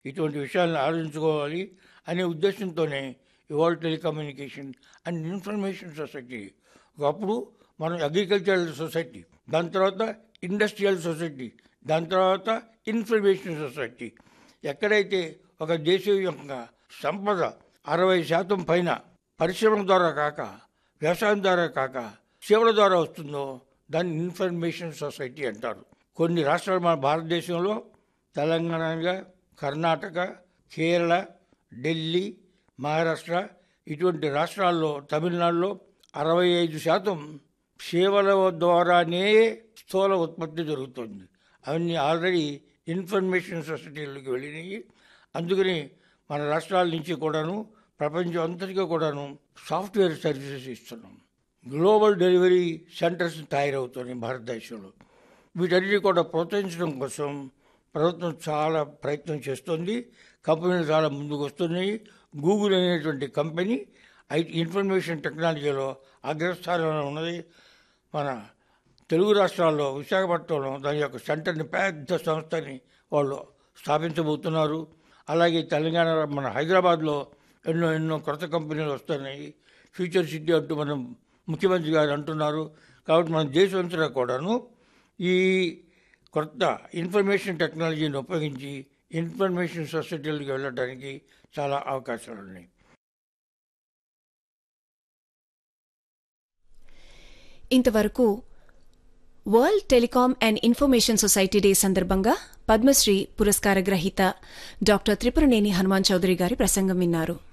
ఇటువంటి విషయాలను ఆలోచించుకోవాలి అనే ఉద్దేశంతోనే ఇవాళ టెలికమ్యూనికేషన్ అండ్ ఇన్ఫర్మేషన్ సొసైటీ ఒకప్పుడు మనం అగ్రికల్చరల్ సొసైటీ దాని తర్వాత ఇండస్ట్రియల్ సొసైటీ దాని తర్వాత ఇన్ఫర్మేషన్ సొసైటీ ఎక్కడైతే ఒక దేశం యొక్క సంపద అరవై శాతం పైన పరిశ్రమల ద్వారా కాక వ్యవసాయం ద్వారా కాక సేవల ద్వారా వస్తుందో దాన్ని ఇన్ఫర్మేషన్ సొసైటీ అంటారు కొన్ని రాష్ట్రాలు మన భారతదేశంలో తెలంగాణగా కర్ణాటక కేరళ ఢిల్లీ మహారాష్ట్ర ఇటువంటి రాష్ట్రాల్లో తమిళనాడులో అరవై ఐదు శాతం సేవల ద్వారానే స్థూల ఉత్పత్తి జరుగుతుంది అవన్నీ ఆల్రెడీ ఇన్ఫర్మేషన్ సొసైటీలోకి వెళ్ళినాయి అందుకని మన రాష్ట్రాల నుంచి కూడాను ప్రపంచం అంతటిగా కూడాను సాఫ్ట్వేర్ సర్వీసెస్ ఇస్తున్నాం గ్లోబల్ డెలివరీ సెంటర్స్ తయారవుతున్నాయి భారతదేశంలో వీటన్నిటి కూడా ప్రోత్సహించడం కోసం ప్రభుత్వం చాలా ప్రయత్నం చేస్తుంది కంపెనీలు చాలా ముందుకు వస్తున్నాయి గూగుల్ అనేటువంటి కంపెనీ ఐటీ ఇన్ఫర్మేషన్ టెక్నాలజీలో అగ్రస్థానంలో ఉన్నది మన తెలుగు రాష్ట్రాల్లో విశాఖపట్నంలో దాని యొక్క సెంటర్ని పెద్ద సంస్థని వాళ్ళు స్థాపించబోతున్నారు అలాగే తెలంగాణ మన హైదరాబాద్లో ఎన్నో ఎన్నో కొత్త కంపెనీలు వస్తున్నాయి ఫ్యూచర్ సిటీ అంటూ మనం ముఖ్యమంత్రి గారు అంటున్నారు కాబట్టి మన దేశమంతటా కూడాను ఈ కొత్త ఇన్ఫర్మేషన్ టెక్నాలజీని ఉపయోగించి ఇన్ఫర్మేషన్ సొసైటీలకు వెళ్ళడానికి చాలా అవకాశాలు ఉన్నాయి ఇంతవరకు world telecom and information society day సందర్భంగా పద్మశ్రీ పురస్కార గ్రహీత డాక్టర్ త్రిపురనేని హనుమాన్ చౌదరి గారి ప్రసంగం విన్నారు